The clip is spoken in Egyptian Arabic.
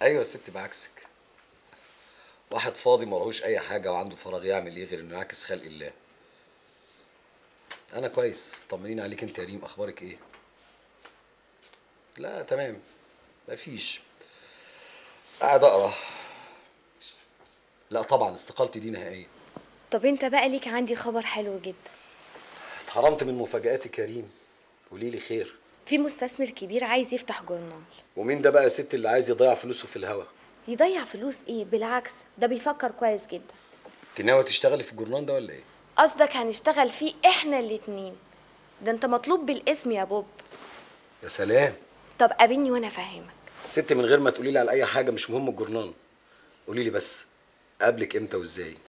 ايوه يا ستي بعكسك واحد فاضي ملهوش اي حاجه وعنده فراغ يعمل ايه غير انه يعكس خلق الله انا كويس طمنين عليك انت يا ريم اخبارك ايه لا تمام مفيش قاعد اقرا لا طبعا استقالتي دي نهائيه طب انت بقى ليك عندي خبر حلو جدا اتحرمت من مفاجآتك يا ريم قولي لي خير في مستثمر كبير عايز يفتح جورنال ومين ده بقى يا ست اللي عايز يضيع فلوسه في الهوا يضيع فلوس ايه بالعكس ده بيفكر كويس جدا انت ناويه تشتغلي في الجورنال ده ولا ايه قصدك هنشتغل فيه احنا الاتنين ده انت مطلوب بالاسم يا بوب يا سلام طب قابلني وانا افهمك ست من غير ما تقولي لي على اي حاجه مش مهم الجورنال قولي لي بس قابلك امتى وازاي